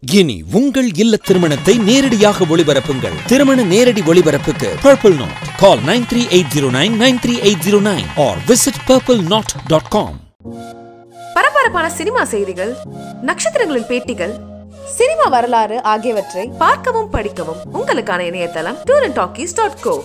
இனி உங்கள் இல்ல திருமணத்தை நேரடியாக ஒளிபரப்புங்கள் திருமண நேரடி ஒளிபரப்புக்கு purple knot call nine three eight zero nine nine three eight zero nine or visit purple knot dot com பரபரப்பான சினிமா செய்திகள் நட்சத்திரங்களின் பேட்டிகள் சினிமா வரலாறு ஆகியவற்றை பார்க்கவும் படிக்கவும் உங்களுக்கான இணையதளம் tour and talkies dot co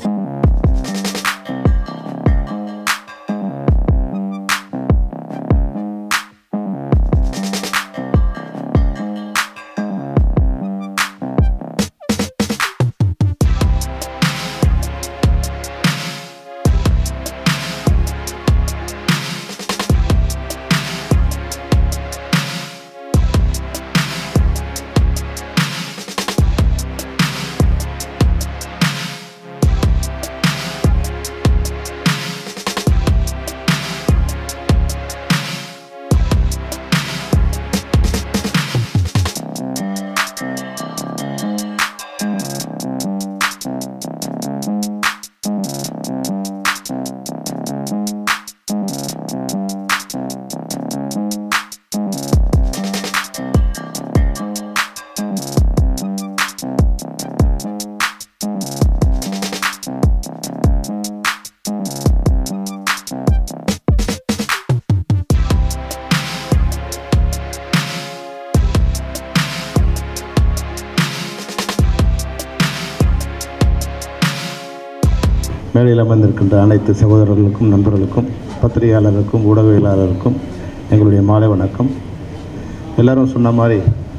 மேடையில் அமர்ந்திருக்கின்ற அனைத்து சகோதரர்களுக்கும் நண்பர்களுக்கும் பத்திரிகையாளருக்கும் ஊடகவியலாளருக்கும் எங்களுடைய மாலை வணக்கம் எல்லாரும் சொன்ன மாதிரி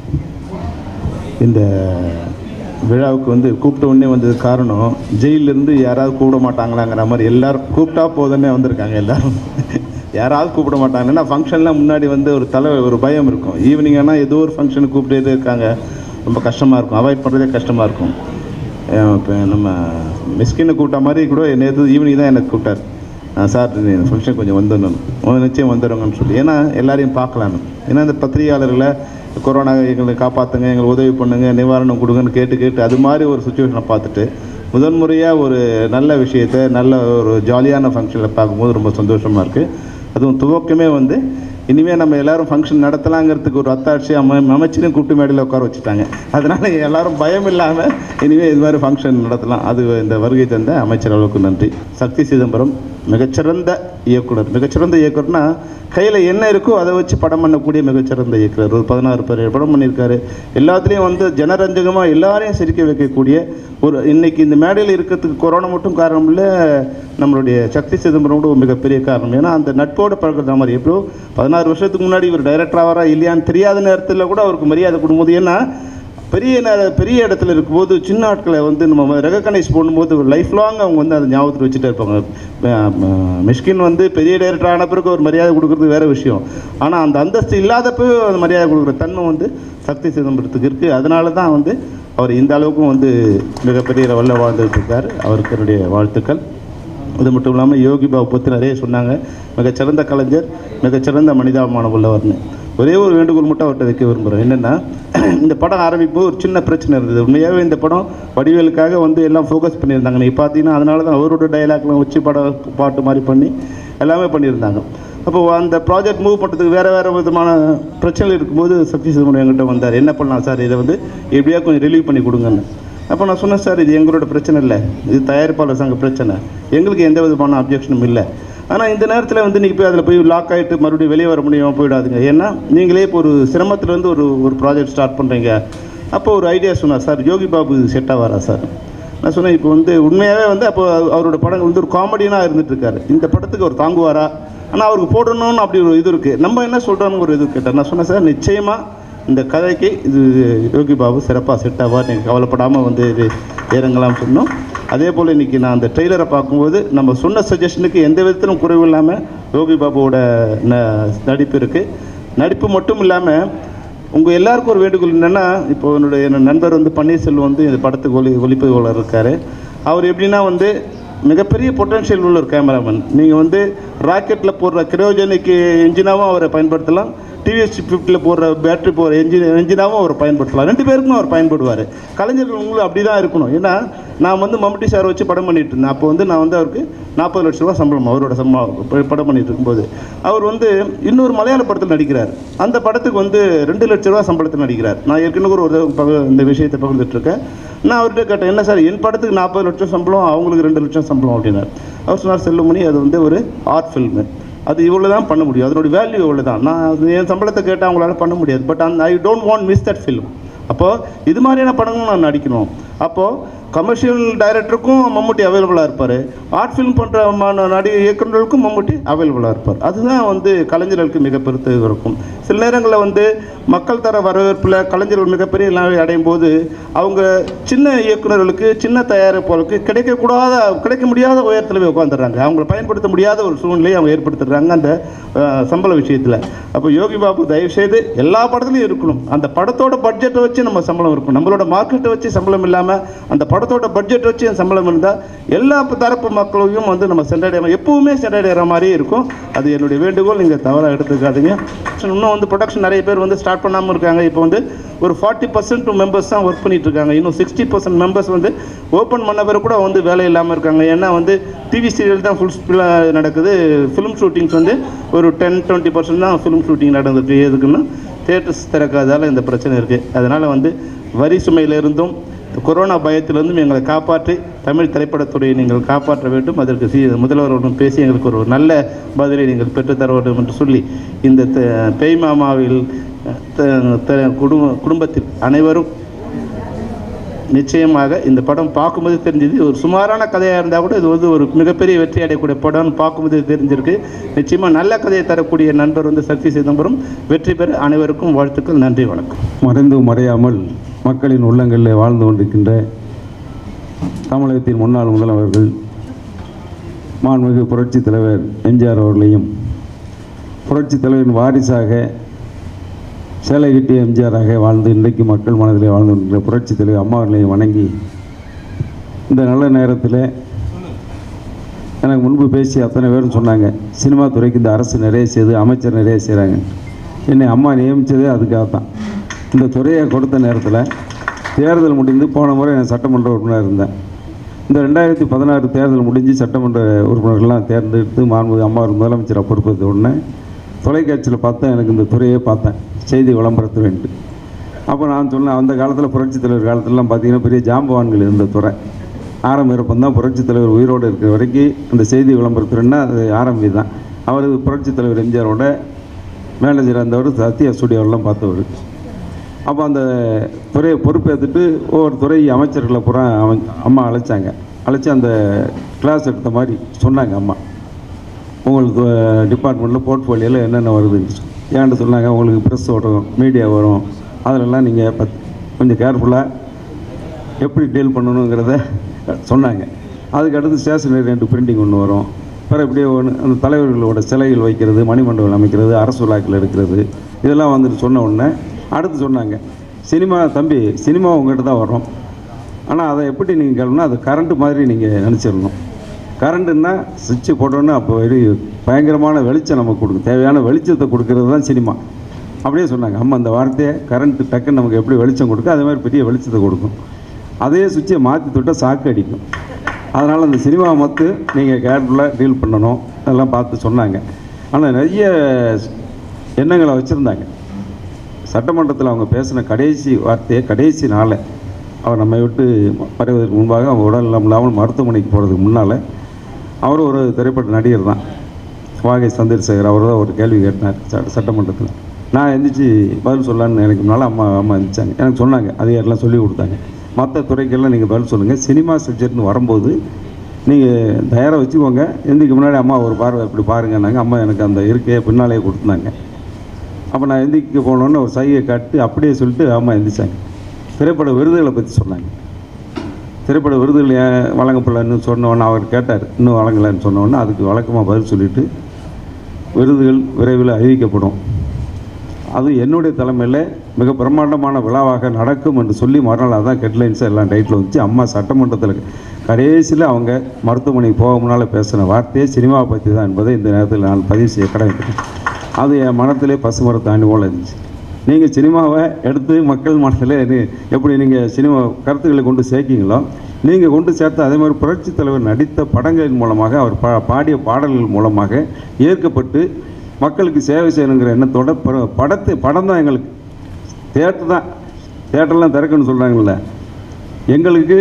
இந்த விழாவுக்கு வந்து கூப்பிட்ட உடனே வந்தது காரணம் ஜெயிலிருந்து யாராவது கூப்பிட மாட்டாங்களாங்கிற மாதிரி எல்லாரும் கூப்பிட்டா போதுமே வந்திருக்காங்க எல்லாரும் யாராவது கூப்பிட மாட்டாங்க ஏன்னா ஃபங்க்ஷன்லாம் முன்னாடி வந்து ஒரு தலை ஒரு பயம் இருக்கும் ஈவினிங் ஆனால் ஏதோ ஒரு ஃபங்க்ஷனுக்கு கூப்பிட்டே இருக்காங்க ரொம்ப கஷ்டமாக இருக்கும் அவாய்ட் பண்ணுறதே கஷ்டமாக இருக்கும் இப்போ நம்ம மிஸ்கினை கூப்பிட்ட மாதிரி கூட நேற்று ஈவினிங் தான் எனக்கு கூப்பிட்டார் நான் சார் ஃபங்க்ஷன் கொஞ்சம் வந்துடணும் உங்க நிச்சயம் வந்துடுங்கன்னு சொல்லி ஏன்னா எல்லாரையும் பார்க்கலான்னு ஏன்னா இந்த பத்திரிகையாளர்களை கொரோனா எங்களை காப்பாற்றுங்க எங்களுக்கு உதவி பண்ணுங்க நிவாரணம் கொடுங்கன்னு கேட்டு கேட்டு அது மாதிரி ஒரு சுச்சுவேஷனை பார்த்துட்டு முதன் முறையாக ஒரு நல்ல விஷயத்தை நல்ல ஒரு ஜாலியான ஃபங்க்ஷனில் பார்க்கும்போது ரொம்ப சந்தோஷமாக இருக்குது அதுவும் துவக்கமே வந்து இனிமேல் நம்ம எல்லாரும் ஃபங்க்ஷன் நடத்தலாங்கிறதுக்கு ஒரு அத்தாட்சி அம அமைச்சரையும் கூப்பிட்டு மேடையில் உட்கார வச்சுட்டாங்க அதனால் எல்லாரும் பயம் இல்லாமல் இனிமேல் இது மாதிரி ஃபங்க்ஷன் நடத்தலாம் அது இந்த வருகை தந்த அமைச்சர் அளவுக்கு நன்றி சக்தி சிதம்பரம் மிகச்சிறந்த இயக்குனர் மிகச்சிறந்த இயக்குனர்னா கையில் என்ன இருக்கோ அதை வச்சு படம் பண்ணக்கூடிய மிகச்சிறந்த இயக்குனர் ஒரு பதினாறு பேர் படம் பண்ணியிருக்காரு எல்லாத்துலேயும் வந்து ஜனரஞ்சகமாக எல்லாரையும் சிரிக்க வைக்கக்கூடிய ஒரு இன்னைக்கு இந்த மேடையில் இருக்கிறதுக்கு கொரோனா மட்டும் காரணம் இல்லை நம்மளுடைய சக்தி சிதம்பரம் கூட ஒரு மிகப்பெரிய காரணம் ஏன்னா அந்த நட்போடு பழக்கிறது மாதிரி எப்போ பதினாறு வருஷத்துக்கு முன்னாடி இவர் டைரக்டர் ஆவாரா இல்லையான்னு தெரியாத நேரத்தில் கூட அவருக்கு மரியாதை கொடுக்கும்போது ஏன்னா பெரிய நே- பெரிய இடத்துல இருக்கும்போது சின்ன ஆட்களை வந்து நம்ம ரெகக்னைஸ் பண்ணும்போது ஒரு லைஃப் லாங் அவங்க வந்து அதை ஞாபகத்தில் வச்சுட்டே இருப்பாங்க அஹ் ம- மிஷ்கின் வந்து பெரிய டைரக்டர் ஆன பிறகு ஒரு மரியாதை கொடுக்குறது வேற விஷயம் ஆனால் அந்த அந்தஸ்து இல்லாதப்போ அந்த மரியாதை கொடுக்குற தன்மை வந்து சக்தி சிதம்பரத்துக்கு இருக்குது அதனால தான் வந்து அவர் இந்த அளவுக்கும் வந்து மிகப்பெரிய லெவலில் வாழ்ந்துட்டு இருக்கார் அவருக்கு என்னுடைய வாழ்த்துக்கள் அது மட்டும் இல்லாமல் யோகி பாபு பற்றி நிறைய சொன்னாங்க மிகச்சிறந்த கலைஞர் மிகச்சிறந்த மனிதாபிமானம் உள்ளவர்னு ஒரே ஒரு வேண்டுகோள் மட்டும் அவர்கிட்ட வைக்க விரும்புகிறேன் என்னென்னா இந்த படம் ஆரம்பிக்கும்போது ஒரு சின்ன பிரச்சனை இருந்தது உண்மையாகவே இந்த படம் வடிவேலுக்காக வந்து எல்லாம் ஃபோக்கஸ் பண்ணியிருந்தாங்க நீங்கள் பார்த்தீங்கன்னா அதனால தான் அவரோட டைலாக்லாம் வச்சு படம் பாட்டு மாதிரி பண்ணி எல்லாமே பண்ணியிருந்தாங்க அப்போ அந்த ப்ராஜெக்ட் மூவ் பண்ணுறதுக்கு வேறு வேறு விதமான பிரச்சனைகள் இருக்கும்போது சக்தி சிதம்பரம் என்கிட்ட வந்தார் என்ன பண்ணலாம் சார் இதை வந்து எப்படியா கொஞ்சம் ரிலீவ் பண்ணி கொடுங்கன்னு அப்போ நான் சொன்னேன் சார் இது எங்களோட பிரச்சனை இல்லை இது தயாரிப்பாளர் சங்க பிரச்சனை எங்களுக்கு எந்த விதமான அப்ஜெக்ஷனும் இல்லை ஆனால் இந்த நேரத்தில் வந்து நீங்கள் போய் அதில் போய் லாக் ஆகிட்டு மறுபடியும் வெளியே வர முடியாமல் போயிடாதுங்க ஏன்னா நீங்களே இப்போ ஒரு சிரமத்துலேருந்து ஒரு ஒரு ப்ராஜெக்ட் ஸ்டார்ட் பண்ணுறீங்க அப்போ ஒரு ஐடியா சொன்னார் சார் யோகி பாபு செட் ஆவாரா சார் நான் சொன்னேன் இப்போ வந்து உண்மையாகவே வந்து அப்போ அவரோட படம் வந்து ஒரு காமெடியனாக இருந்துட்டு இருக்காரு இந்த படத்துக்கு அவர் தாங்குவாரா ஆனால் அவருக்கு போடணும்னு அப்படி ஒரு இது இருக்குது நம்ம என்ன சொல்கிறோன்னு ஒரு இது கேட்டார் நான் சொன்னேன் சார் நிச்சயமாக இந்த கதைக்கு இது யோகி பாபு சிறப்பாக செட் ஆவார் நீங்கள் கவலைப்படாமல் வந்து இது இறங்கலாம் சொன்னோம் அதே போல் இன்றைக்கி நான் அந்த ட்ரெய்லரை பார்க்கும்போது நம்ம சொன்ன சஜஷனுக்கு எந்த விதத்திலும் குறைவு இல்லாமல் யோகி பாபுவோட ந நடிப்பு இருக்குது நடிப்பு மட்டும் இல்லாமல் உங்கள் எல்லாருக்கும் ஒரு வேண்டுகோள் என்னென்னா இப்போ என்னுடைய என் நண்பர் வந்து பன்னீர்செல்வம் வந்து இந்த படத்துக்கு ஒளி ஒளிப்பதிவாளர் இருக்கார் அவர் எப்படின்னா வந்து மிகப்பெரிய பொட்டன்ஷியல் உள்ள ஒரு கேமராமேன் நீங்கள் வந்து ராக்கெட்டில் போடுற கிரோஜனிக்கு இன்ஜினாவும் அவரை பயன்படுத்தலாம் டிவிஎஸ் ஃபிஃப்டியில் போடுற பேட்டரி போகிற என்ஜின் என்ஜினாகவும் அவர் பயன்படுத்தலாம் ரெண்டு பேருக்கும் அவர் பயன்படுவார் கலைஞர்கள் உங்களுக்கு அப்படி தான் இருக்கணும் ஏன்னா நான் வந்து மம்முட்டி சார் வச்சு படம் பண்ணிட்டு இருந்தேன் அப்போ வந்து நான் வந்து அவருக்கு நாற்பது லட்ச ரூபா சம்பளம் அவரோட சம்பளம் ப- படம் பண்ணிட்டு இருக்கும்போது அவர் வந்து இன்னொரு மலையாள படத்தில் நடிக்கிறார் அந்த படத்துக்கு வந்து ரெண்டு லட்ச ரூபா சம்பளத்தில் நடிக்கிறார் நான் ஏற்கனவே ஒரு ஒரு பக இந்த விஷயத்தை பகிர்ந்துட்டு இருக்கேன் நான் அவர்கிட்ட கேட்டேன் என்ன சார் என் படத்துக்கு நாற்பது லட்சம் சம்பளம் அவங்களுக்கு ரெண்டு லட்சம் சம்பளம் அப்படின்னார் அவர் சொன்னார் செல்லுமணி அது வந்து ஒரு ஆர்ட் ஃபில்மு அது இவ்வளோ தான் பண்ண முடியும் அதனுடைய வேல்யூ இவ்வளோ தான் நான் அது என் சம்பளத்தை கேட்டால் அவங்களால பண்ண முடியாது பட் அந்த I don't want miss that film அப்போது இது மாதிரியான படங்களும் நான் நடிக்கணும் அப்போது கமர்ஷியல் டைரக்டருக்கும் மம்முட்டி அவைலபிளாக இருப்பார் ஆர்ட் ஃபிலிம் பண்ணுற நடிகை இயக்குநர்களுக்கும் மம்முட்டி அவைலபிளாக இருப்பார் அதுதான் வந்து கலைஞர்களுக்கு மிக பெருத்த இது இருக்கும் சில நேரங்களில் வந்து மக்கள் தர வரவேற்பில் கலைஞர்கள் மிகப்பெரிய நிலையை அடையும் போது அவங்க சின்ன இயக்குநர்களுக்கு சின்ன தயாரிப்பாளருக்கு கிடைக்கக்கூடாத கிடைக்க முடியாத உயரத்தில் போய் உட்காந்துடுறாங்க அவங்கள பயன்படுத்த முடியாத ஒரு சூழ்நிலையை அவங்க ஏற்படுத்துறாங்க அந்த அஹ், சம்பள விஷயத்தில் அப்போ யோகி பாபு தயவுசெய்து எல்லா படத்துலையும் இருக்கணும் அந்த படத்தோட பட்ஜெட்டை வச்சு நம்ம சம்பளம் இருக்கும் நம்மளோட மார்க்கெட்டை வச்சு சம்பளம் இல்லாமல் அந்த படத்தோட பட்ஜெட் வச்சு அந்த சம்பளம் இருந்தால் எல்லா தரப்பு மக்களையும் வந்து நம்ம சென்றடைய எப்பவுமே சென்றடைகிற மாதிரியே இருக்கும் அது என்னுடைய வேண்டுகோள் நீங்கள் தவறாக எடுத்துக்காதீங்க இன்னும் வந்து ப்ரொடக்ஷன் நிறைய பேர் வந்து ஸ்டார்ட் பண்ணாமல் இருக்காங்க இப்போ வந்து ஒரு ஃபார்ட்டி பர்சன்ட் மெம்பர்ஸ் தான் ஒர்க் பண்ணிட்டு இருக்காங்க இன்னும் சிக்ஸ்டி பர்சன்ட் மெம்பர்ஸ் வந்து ஓப்பன் பண்ண பேர் கூட வந்து வேலை இல்லாமல் இருக்காங்க ஏன்னா வந்து டிவி சீரியல் தான் ஃபுல் ஸ்பீடாக நடக்குது ஃபிலிம் ஷூட்டிங்ஸ் வந்து ஒரு டென் டுவெண்ட்டி பர்சன்ட் தான் ஃபிலிம் ஷூட்டிங் நடந்துட்டு எதுக்குன்னா தேட்டர்ஸ் திறக்காதால இந்த பிரச்சனை இருக்குது அதனால் வந்து வரி சுமையிலிருந்தும் கொரோனா பயத்திலிருந்தும் எங்களை காப்பாற்றி தமிழ் திரைப்படத்துறையை நீங்கள் காப்பாற்ற வேண்டும் அதற்கு சி முதல்வருடன் பேசி எங்களுக்கு ஒரு நல்ல பதிலை நீங்கள் பெற்றுத்தர வேண்டும் என்று சொல்லி இந்த த- பேய் மாமாவில் த- த- குடும்ப குடும்பத்தில் அனைவரும் நிச்சயமாக இந்த படம் பார்க்கும்போது தெரிஞ்சது ஒரு சுமாரான கதையாக இருந்தால் கூட இது வந்து ஒரு மிகப்பெரிய வெற்றி அடையக்கூடிய படம்னு பார்க்கும்போது தெரிஞ்சிருக்கு நிச்சயமாக நல்ல கதையை தரக்கூடிய நண்பர் வந்து சக்தி சிதம்பரம் வெற்றி பெற அனைவருக்கும் வாழ்த்துக்கள் நன்றி வணக்கம் மறைந்து மறையாமல் மக்களின் உள்ளங்களில் வாழ்ந்து கொண்டிருக்கின்ற தமிழகத்தின் முன்னாள் முதல்வர்கள் மாண்புமிகு புரட்சித் தலைவர் எம்ஜிஆர் அவர்களையும் புரட்சித் தலைவரின் வாரிசாக சேலை கட்டிய எம்ஜிஆராக வாழ்ந்து இன்றைக்கு மக்கள் மனதிலே வாழ்ந்து கொண்டிருக்கிற புரட்சித் தலைவர் அம்மா அவர்களையும் வணங்கி இந்த நல்ல நேரத்தில் எனக்கு முன்பு பேசி அத்தனை பேரும் சொன்னாங்க சினிமா துறைக்கு இந்த அரசு நிறைய செய்து அமைச்சர் நிறைய செய்கிறாங்க என்னை அம்மா நியமித்ததே அதுக்காக தான் இந்த துறையை கொடுத்த நேரத்தில் தேர்தல் முடிந்து போன முறை நான் சட்டமன்ற உறுப்பினர் இருந்தேன் இந்த ரெண்டாயிரத்தி பதினாறு தேர்தல் முடிஞ்சு சட்டமன்ற உறுப்பினர்கள்லாம் தேர்ந்தெடுத்து மாண்புமிகு அம்மா முதலமைச்சரை பொறுப்பேற்ற உடனே தொலைக்காட்சியில் பார்த்தேன் எனக்கு இந்த துறையே பார்த்தேன் செய்தி விளம்பரத்துறைன்ட்டு அப்போ நான் சொன்னேன் அந்த காலத்தில் புரட்சித் தலைவர் காலத்துலலாம் பார்த்தீங்கன்னா பெரிய ஜாம்பவான்கள் இருந்த துறை ஆரம்ப இருப்பம் தான் புரட்சித் தலைவர் உயிரோடு இருக்கிற வரைக்கும் அந்த செய்தி விளம்பரத்துறைன்னா அது ஆரம்பி தான் அவர் புரட்சித் தலைவர் எம்ஜிஆரோட மேனேஜர் இருந்தவர் சத்யா ஸ்டுடியோவெல்லாம் பார்த்தவர் அப்போ அந்த துறையை பொறுப்பேற்றுட்டு ஒவ்வொரு துறை அமைச்சர்களை பூரா அவன் அம்மா அழைச்சாங்க அழைச்சி அந்த கிளாஸ் எடுத்த மாதிரி சொன்னாங்க அம்மா உங்களுக்கு டிபார்ட்மெண்ட்டில் போர்ட்ஃபோலியோவில் என்னென்ன வருதுன்னு சொல்லி. ஏன்ட்டு சொன்னாங்க உங்களுக்கு ப்ரெஸ் வரும் மீடியா வரும் அதிலெல்லாம் நீங்கள் பத் கொஞ்சம் கேர்ஃபுல்லாக எப்படி டீல் பண்ணணுங்கிறத சொன்னாங்க அதுக்கு அடுத்து ஸ்டேஷனரி ரெண்டு பிரிண்டிங் ஒன்று வரும் பிறகு இப்படியே ஒன்று அந்த தலைவர்களோட சிலைகள் வைக்கிறது மணிமண்டபம் அமைக்கிறது அரசு விழாக்கள் எடுக்கிறது இதெல்லாம் வந்துட்டு சொன்ன உடனே அடுத்து சொன்னாங்க சினிமா தம்பி சினிமா உங்கள்கிட்ட தான் வரும் ஆனால் அதை எப்படி நீங்கள் கேளணும்னா அது கரண்ட்டு மாதிரி நீங்கள் நினச்சிடணும் கரண்ட்டுன்னா சுவிட்சு போட்டோன்னா அப்போ வெறி பயங்கரமான வெளிச்சம் நமக்கு கொடுக்கும் தேவையான வெளிச்சத்தை கொடுக்கறது தான் சினிமா அப்படியே சொன்னாங்க அம்மா அந்த வார்த்தையை கரண்ட்டு டக்குன்னு நமக்கு எப்படி வெளிச்சம் கொடுக்கும் அதே மாதிரி பெரிய வெளிச்சத்தை கொடுக்கும் அதே சுவிட்சை மாற்றி தொட்டால் சாக்கு அடிக்கும் அதனால் அந்த சினிமா மத்து நீங்கள் கேர்ஃபுல்லாக டீல் பண்ணணும் அதெல்லாம் பார்த்து சொன்னாங்க ஆனால் நிறைய எண்ணங்களை வச்சுருந்தாங்க சட்டமன்றத்தில் அவங்க பேசின கடைசி வார்த்தையை கடைசி நாளை அவர் நம்மை விட்டு மறைவதற்கு முன்பாக அவங்க உடல் நலம் இல்லாமல் மருத்துவமனைக்கு போகிறதுக்கு முன்னால் அவர் ஒரு திரைப்பட நடிகர் தான் வாகை சந்திரசேகர் அவர் தான் ஒரு கேள்வி கேட்டார் சட்ட சட்டமன்றத்தில் நான் எந்திரிச்சு பதில் சொல்லலான்னு எனக்கு முன்னால் அம்மா அம்மா எந்திரிச்சாங்க எனக்கு சொன்னாங்க அதிகாரிலாம் சொல்லி கொடுத்தாங்க மற்ற துறைக்கெல்லாம் நீங்கள் பதில் சொல்லுங்கள் சினிமா சப்ஜெக்ட்னு வரும்போது நீங்கள் தயாராக வச்சுக்கோங்க எந்திரிக்கு முன்னாடி அம்மா ஒரு பார்வை இப்படி பாருங்கன்னாங்க அம்மா எனக்கு அந்த இருக்கையை பின்னாலே கொடுத்தாங்க அப்போ நான் எந்திரிக்க போனோன்னு ஒரு சைகை காட்டி அப்படியே சொல்லிட்டு அம்மா எந்திரிச்சாங்க திரைப்பட விருதுகளை பற்றி சொன்னாங்க திரைப்பட விருதுகள் ஏன் வழங்கப்படலன்னு சொன்னோன்னே அவர் கேட்டார் இன்னும் வழங்கலைன்னு சொன்னோன்னே அதுக்கு வழக்கமாக பதில் சொல்லிட்டு விருதுகள் விரைவில் அறிவிக்கப்படும் அது என்னுடைய தலைமையில் மிக பிரம்மாண்டமான விழாவாக நடக்கும் என்று சொல்லி மறுநாள் அதான் ஹெட்லைன்ஸ் எல்லாம் டைட்டில் வந்துச்சு அம்மா சட்டமன்றத்தில் கடைசியில் அவங்க மருத்துவமனைக்கு போக முன்னால் பேசின வார்த்தையே சினிமாவை பற்றி தான் என்பதை இந்த நேரத்தில் நான் பதிவு செய்ய கடமைப்பட்டேன் அது என் மனத்திலே பசுமரத்தாண்டி போல இருந்துச்சு நீங்கள் சினிமாவை எடுத்து மக்கள் மனத்தில் இது- எப்படி நீங்கள் சினிமா கருத்துக்களை கொண்டு சேர்க்கீங்களோ நீங்கள் கொண்டு சேர்த்த அதே மாதிரி புரட்சித் தலைவர் நடித்த படங்களின் மூலமாக அவர் பா பாடிய பாடல்கள் மூலமாக ஏற்கப்பட்டு மக்களுக்கு சேவை செய்யணுங்கிற எண்ணத்தோட பட- படத்தை படம் தான் எங்களுக்கு தேட்டர் தான் தேட்டர்லாம் திறக்கணும்னு சொல்கிறாங்கல்ல எங்களுக்கு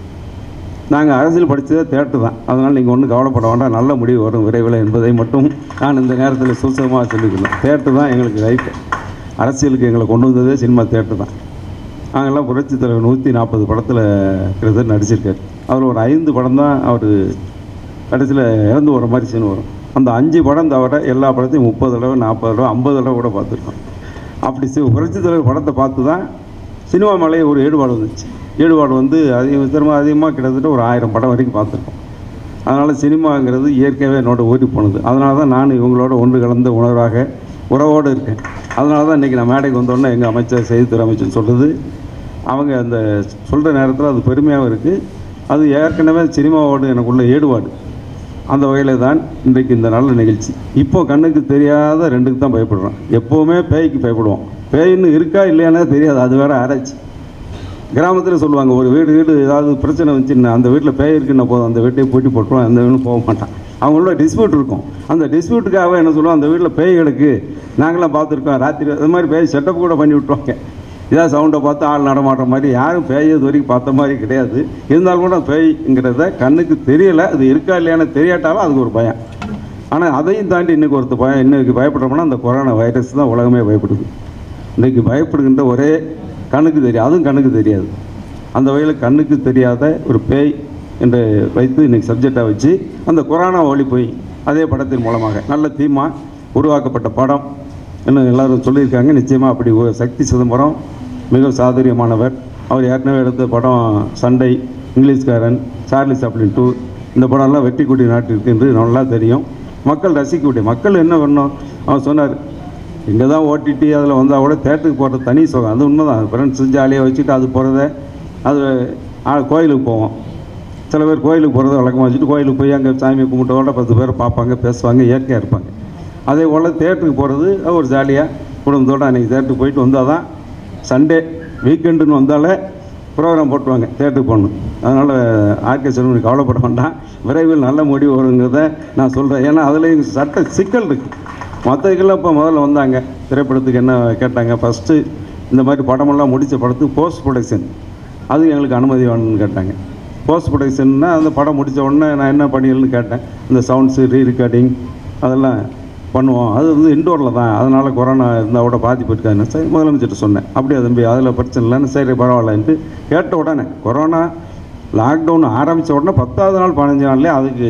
நாங்கள் அரசியல் படித்ததே தேட்டர் தான் அதனால் நீங்கள் ஒன்றும் கவலைப்பட வேண்டாம் நல்ல முடிவு வரும் விரைவில் என்பதை மட்டும் நான் இந்த நேரத்தில் சுசகமாக சொல்லிக்கிறேன் தேட்டர் தான் எங்களுக்கு ரைட்டு அரசியலுக்கு எங்களை கொண்டு வந்ததே சினிமா தேட்டர் தான் நாங்கள்லாம் புரட்சி தலைவர் நூற்றி நாற்பது படத்தில் கிட்டத்தட்ட நடிச்சிருக்காரு அவர் ஒரு ஐந்து படம் தான் அவர் கடைசியில் இறந்து வர மாதிரி சீன் வரும் அந்த அஞ்சு படம் தவிர எல்லா படத்தையும் முப்பது தடவை நாற்பது தடவை ஐம்பது தடவை கூட பார்த்துருக்கோம் அப்படி சி புரட்சி தலைவர் படத்தை பார்த்து தான் சினிமா மேலே ஒரு ஈடுபாடு வந்துச்சு ஈடுபாடு வந்து அதிக திரும்ப அதிகமாக கிட்டத்தட்ட ஒரு ஆயிரம் படம் வரைக்கும் பார்த்துருக்கோம் அதனால் சினிமாங்கிறது இயற்கையாகவே என்னோட ஓடி போனது அதனால தான் நான் இவங்களோட ஒன்று கலந்த உணர்வாக உறவோடு இருக்கேன் அதனால தான் இன்றைக்கி நான் மேடைக்கு வந்தோடனே எங்கள் அமைச்சர் செய்தித்துறை அமைச்சர் சொல்கிறது அவங்க அந்த சொல்கிற நேரத்தில் அது பெருமையாகவும் இருக்குது அது ஏற்கனவே சினிமாவோடு எனக்குள்ள ஈடுபாடு அந்த வகையில் தான் இன்றைக்கு இந்த நல்ல நிகழ்ச்சி இப்போ கண்ணுக்கு தெரியாத ரெண்டுக்கு தான் பயப்படுறோம் எப்போவுமே பேய்க்கு பயப்படுவோம் பேயின்னு இருக்கா இல்லையானே தெரியாது அது வேற ஆராய்ச்சி கிராமத்தில் சொல்லுவாங்க ஒரு வீடு வீடு ஏதாவது பிரச்சனை வந்துச்சுன்னா அந்த வீட்டில் பேய் இருக்குன்னா போதும் அந்த வீட்டையே பூட்டி போட்டுருவோம் அந்த வீடும் போக மாட்டான் அவங்களோட டிஸ்பியூட் இருக்கும் அந்த டிஸ்பியூட்டுக்காக என்ன சொல்லுவோம் அந்த வீட்டில் பேய் கிடக்கு நாங்களாம் பார்த்துருக்கோம் ராத்திரி அது மாதிரி பேய் செட்டப் கூட பண்ணி விட்டுருவாங்க இதான் சவுண்டை பார்த்து ஆள் நடமாடுற மாதிரி யாரும் பேய் இது வரைக்கும் பார்த்த மாதிரி கிடையாது இருந்தாலும் கூட பேய்ங்கிறத கண்ணுக்கு தெரியலை அது இருக்கா இல்லையான்னு தெரியாட்டாலும் அதுக்கு ஒரு பயம் ஆனால் அதையும் தாண்டி இன்றைக்கி ஒருத்தர் பயம் இன்னைக்கு பயப்படுறோம்னா அந்த கொரோனா வைரஸ் தான் உலகமே பயப்படுது இன்றைக்கி பயப்படுகின்ற ஒரே கண்ணுக்கு தெரியும் அதுவும் கண்ணுக்கு தெரியாது அந்த வகையில் கண்ணுக்கு தெரியாத ஒரு பேய் என்று வைத்து இன்றைக்கி சப்ஜெக்டாக வச்சு அந்த கொரோனா ஒளி போய் அதே படத்தின் மூலமாக நல்ல தீமா உருவாக்கப்பட்ட படம் இன்னும் எல்லாரும் சொல்லியிருக்காங்க நிச்சயமாக அப்படி ஒரு சக்தி சிதம்பரம் மிக சாதுரியமானவர் அவர் ஏற்கனவே எடுத்த படம் சண்டை இங்கிலீஷ்காரன் சார்லிஸ் அப்படின்னு டூ இந்த படம்லாம் வெற்றி கொடி நாட்டிற்கு என்று நல்லா தெரியும் மக்கள் ரசிக்கக்கூடிய மக்கள் என்ன பண்ணணும் அவர் சொன்னார் இங்கே தான் ஓடிடி அதில் வந்தால் கூட தேட்டருக்கு போகிறது தனி சுகம் அது உண்மைதான் ஃப்ரெண்ட்ஸ் ஜாலியாக வச்சுட்டு அது போகிறத அது ஆ, கோயிலுக்கு போவோம் சில பேர் கோயிலுக்கு போகிறத வழக்கமாக வச்சுட்டு கோயிலுக்கு போய் அங்கே சாமியை கும்பிட்டோட பத்து பேர் பார்ப்பாங்க பேசுவாங்க இயற்கையாக இருப்பாங்க அதே போல் தேட்டருக்கு போகிறது ஒரு ஜாலியாக குடும்பத்தோடு அன்றைக்கி தேட்டருக்கு போயிட்டு வந்தால் தான் சண்டே வீக்கெண்டுன்னு வந்தாலே ப்ரோக்ராம் போட்டுருவாங்க தேட்டருக்கு போகணும் அதனால் ஆர்கே செல்வன் கவலைப்பட வேண்டாம் விரைவில் நல்ல முடிவு வருங்கிறத நான் சொல்கிறேன் ஏன்னா அதுலேயும் சட்ட சிக்கல் இருக்குது மற்றதுக்கெல்லாம் இப்போ முதல்ல வந்தாங்க திரைப்படத்துக்கு என்ன கேட்டாங்க ஃபஸ்ட்டு இந்த மாதிரி படமெல்லாம் முடித்த படத்துக்கு போஸ்ட் ப்ரொடக்ஷன் அது எங்களுக்கு அனுமதி வேணும்னு கேட்டாங்க போஸ்ட் ப்ரொடக்ஷன்னா அந்த படம் முடித்த உடனே நான் என்ன பண்ணியல்னு கேட்டேன் இந்த சவுண்ட்ஸு ரீ ரெக்கார்டிங் அதெல்லாம் பண்ணுவோம் அது வந்து இன்டோரில் தான் அதனால் கொரோனா இருந்தால் கூட பாதிப்பு இருக்காதுன்னு சரி முதலமைச்சர்கிட்ட சொன்னேன் அப்படியே தம்பி அதில் பிரச்சனை இல்லைன்னு சரி பரவாயில்லன்ட்டு கேட்ட உடனே கொரோனா லாக்டவுன் ஆரம்பித்த உடனே பத்தாவது நாள் பதினஞ்சு நாள்லேயே அதுக்கு